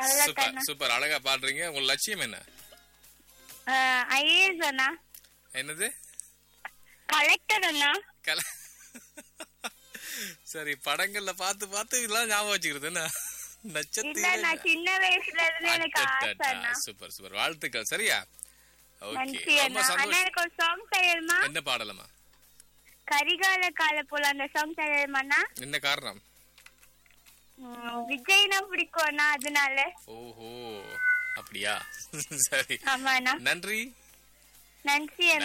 அவ்வளவுதான் super super அழகா பாடுறீங்க உங்க லட்சியம் என்ன ஐஏஎஸ் அண்ணா என்னது கலெக்டர் அண்ணா கல சரி படங்கள்ல பார்த்து பார்த்து இதெல்லாம் ஞாபகம் வச்சுக்கிறது என்ன இல்ல நட்சத்திர நான் சின்ன வயசுல இருந்து எனக்கு ஆசை அண்ணா சூப்பர் சூப்பர் வாழ்த்துக்கள் சரியா ஓகே நன்றி ரொம்ப அண்ணா அண்ணா சந்தோஷம் எனக்கு ஒரு சாங் தெரியுமா என்ன பாடலமா கரிகால கால போல அந்த சாங் தெரியுமா அண்ணா என்ன காரணம் ம், விஜய்னா பிடிக்கும் அண்ணா அதனால ஓஹோ அப்படியா சரி ஆமா அண்ணா நன்றி நன்றி அண்ணா